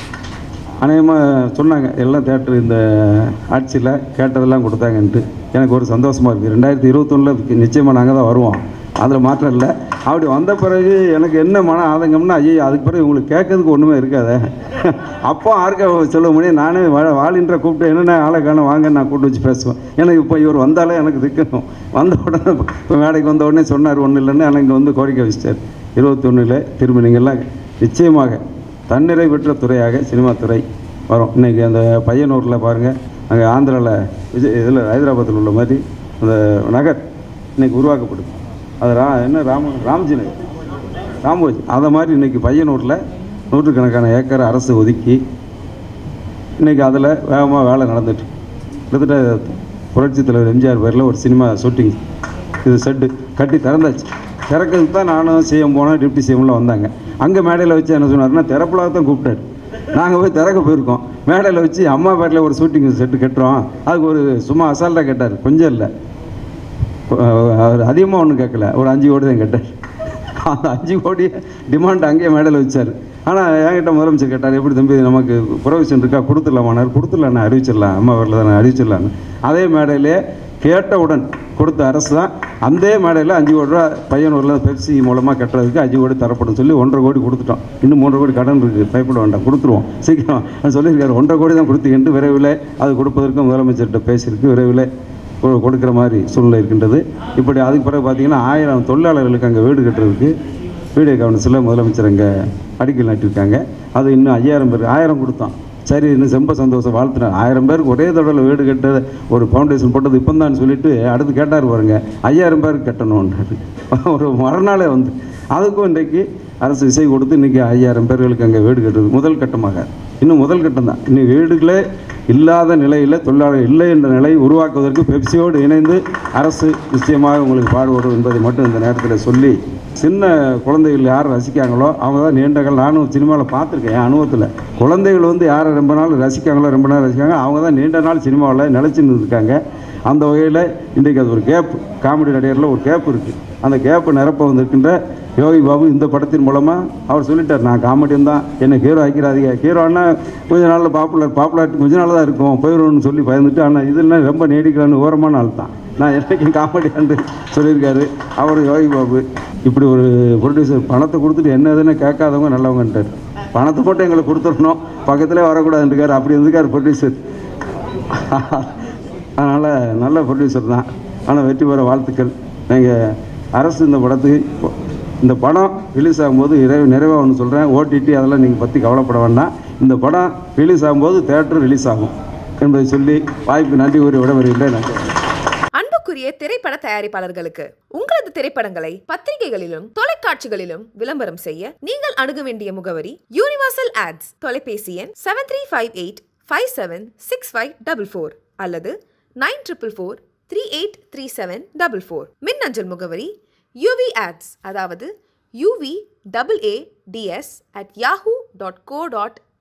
அநேகமாக சொன்னாங்க எல்லாம் தேட்டர் இந்த ஆட்சியில் கேட்டதெல்லாம் கொடுத்தாங்கன்ட்டு எனக்கு ஒரு சந்தோஷமாக இருக்குது ரெண்டாயிரத்தி இருபத்தொன்னில் நிச்சயமாக நாங்கள் தான் வருவோம் அதில் மாற்றம் இல்லை அப்படி வந்த பிறகு எனக்கு என்ன மன ஆதங்கம்னா ஐயோ அதுக்கு பிறகு உங்களுக்கு கேட்கறதுக்கு ஒன்றுமே இருக்காதே அப்போ ஆர்க்க சொல்ல முடியும் நானே வா வாலின்ற கூப்பிட்டு என்னென்ன ஆளை காணும் வாங்க நான் கூப்பிட்டு வச்சு பேசுவேன் ஏன்னா இப்போ இவர் வந்தாலே எனக்கு திக்கணும் வந்த உடனே இப்போ மேடைக்கு வந்த உடனே சொன்னார் ஒன்றும் இல்லைன்னு எனக்கு வந்து கோரிக்கை வச்சிட்டார் இருபத்தொன்னில் திரும்ப நீங்கள்லாம் நிச்சயமாக தன்னிறை பெற்ற துறையாக சினிமா துறை வரும் இன்றைக்கி அந்த பையனூரில் பாருங்கள் அங்கே ஆந்திராவில் விஜய் இதில் ஹைதராபாத்தில் உள்ள மாதிரி அந்த நகர் இன்னைக்கு உருவாக்கப்படுது அது ரா என்ன ராம ராம்ஜி நகர் ராமோஜி அதை மாதிரி இன்றைக்கி பையனூரில் நூற்றுக்கணக்கான ஏக்கர் அரசு ஒதுக்கி இன்றைக்கி அதில் வேகமாக வேலை நடந்துட்டு கிட்டத்தட்ட புரட்சித் தலைவர் எம்ஜிஆர் பேரில் ஒரு சினிமா ஷூட்டிங் இது செட்டு கட்டி திறந்தாச்சு திறக்கிறதுக்கு தான் நானும் சிஎம் போனேன் டிப்டி சிஎம்லாம் வந்தாங்க அங்கே மேடையில் வச்சு என்ன சொன்னாருன்னா திறப்புலாக தான் கூப்பிட்டாரு நாங்கள் போய் திறக்க போயிருக்கோம் மேடையில் வச்சு அம்மா பேரில் ஒரு ஷூட்டிங் செட்டு கட்டுறோம் அதுக்கு ஒரு சும்மா அசால்ட்டாக கேட்டார் கொஞ்சம் இல்லை அவர் அதிகமாக ஒன்றும் கேட்கல ஒரு அஞ்சு கோடி தான் கேட்டார் அந்த அஞ்சு கோடி டிமாண்ட் அங்கேயே மேடையில் வச்சார் ஆனால் என்கிட்ட முதலமைச்சர் கேட்டார் எப்படி தம்பி நமக்கு ப்ரொவிஷன் இருக்கா கொடுத்துடலாமானார் கொடுத்துடலாம் அறிவிச்சிடலாம் அம்மா வரல தானே அறிவிச்சிடலான்னு அதே மேடையிலே கேட்டவுடன் கொடுத்த அரசு தான் அந்த மேடையில் அஞ்சு கோடி ரூபா பையனூரில் பெப்சி மூலமாக கட்டுறதுக்கு அஞ்சு கோடி தரப்படும் சொல்லி ஒன்றரை கோடி கொடுத்துட்டோம் இன்னும் மூன்றரை கோடி கடன் இருக்குது பயப்பட வேண்டாம் கொடுத்துருவோம் சீக்கிரம் அது சொல்லியிருக்காரு ஒன்றரை கோடி தான் கொடுத்தீங்கன்ட்டு விரைவில் அது கொடுப்பதற்கு முதலமைச்சர்கிட்ட பேசியிருக்கு விரைவில் கொ- கொடுக்குற மாதிரி சூழ்நிலை இருக்கின்றது இப்படி அதுக்கு பிறகு பார்த்தீங்கன்னா ஆயிரம் தொழிலாளர்களுக்கு அங்கே வீடு கட்டுறதுக்கு வீடியோ கவர்னன்ஸில் முதலமைச்சர் அங்கே அடிக்கல் நாட்டியிருக்காங்க அது இன்னும் ஐயாயிரம் பேர் ஆயிரம் கொடுத்தோம் சரி இன்னும் ரொம்ப சந்தோஷம் வாழ்த்துனேன் ஆயிரம் பேருக்கு ஒரே தடவை வீடு கட்ட ஒரு ஃபவுண்டேஷன் போட்டது இப்போ தான் சொல்லிட்டு அடுத்து கேட்டார் பாருங்க ஐயாயிரம் பேருக்கு கட்டணும்ன்றாரு ஒரு மறுநாளே வந்து அதுக்கும் இன்றைக்கு அரசு இசை கொடுத்து இன்றைக்கி ஐயாயிரம் பேர்களுக்கு அங்கே வீடு கட்டுறது முதல் கட்டமாக இன்னும் முதல் கட்டம் தான் இன்னும் வீடுகளே இல்லாத நிலையில் தொழிலாளர் இல்லை என்ற நிலையை உருவாக்குவதற்கு பெப்சியோடு இணைந்து அரசு நிச்சயமாக உங்களுக்கு பாடுபடும் என்பதை மட்டும் இந்த நேரத்தில் சொல்லி சின்ன குழந்தைகள் யார் ரசிக்காங்களோ அவங்க தான் நீண்ட காலம் நானும் சினிமாவில் பார்த்துருக்கேன் என் அனுபவத்தில் குழந்தைகள் வந்து யாரை ரொம்ப நாள் ரசிக்காங்களோ ரொம்ப நாள் ரசிக்காங்க அவங்க தான் நீண்ட நாள் சினிமாவில் நிலச்சி இருக்காங்க அந்த வகையில் இன்றைக்கு அது ஒரு கேப் காமெடி நடிகரில் ஒரு கேப் இருக்குது அந்த கேப்பு நிரப்ப வந்திருக்கின்ற யோகி பாபு இந்த படத்தின் மூலமாக அவர் சொல்லிட்டார் நான் காமெடியன் தான் என்னை ஹீரோ ஆக்கிறாதீங்க ஹீரோன்னா கொஞ்ச நாளில் பாப்புலர் பாப்புலாரிட்டி கொஞ்ச நாள் தான் இருக்கும் போயிடும்னு சொல்லி பயந்துட்டு ஆனால் இதெல்லாம் ரொம்ப நீடிக்கலான்னு ஓரமான ஆள் தான் நான் என்னைக்கும் காமெடியான்னு சொல்லியிருக்காரு அவர் யோகி பாபு இப்படி ஒரு ப்ரொடியூசர் பணத்தை கொடுத்துட்டு என்ன எதுன்னு கேட்காதவங்க நல்லவங்கன்ட்டார் பணத்தை மட்டும் எங்களுக்கு கொடுத்துடணும் பக்கத்திலே வரக்கூடாதுன்றார் அப்படி இருந்துக்கார் ப்ரொடியூசர் அதனால் நல்ல ப்ரொடியூசர் தான் ஆனால் வெற்றி பெற வாழ்த்துக்கள் நீங்கள் அரசு இந்த படத்துக்கு இப்போ- இந்த படம் ரிலீஸ் ஆகும்போது நிறைவு நிறைவாக ஒன்று சொல்கிறேன் ஓடிடி அதெல்லாம் நீங்கள் பற்றி கவலைப்பட வேண்டாம் இந்த படம் ரிலீஸ் ஆகும்போது தேட்டர் ரிலீஸ் ஆகும் என்பதை சொல்லி வாய்ப்பு நன்றி கூறி விடவருகின்றேன் நன்றி அன்புக்குரிய திரைப்பட தயாரிப்பாளர்களுக்கு உங்களது திரைப்படங்களை பத்திரிகைகளிலும் தொலைக்காட்சிகளிலும் விளம்பரம் செய்ய நீங்கள் அணுக வேண்டிய முகவரி யூனிவர்சல் ஆட்ஸ் தொலைபேசி எண் seven three five eight five seven six five double four அல்லது nine triple four three eight three seven double four மின்னஞ்சல் முகவரி யூவி ஆட்ஸ் அதாவது uv double a ds at yahoo.co.in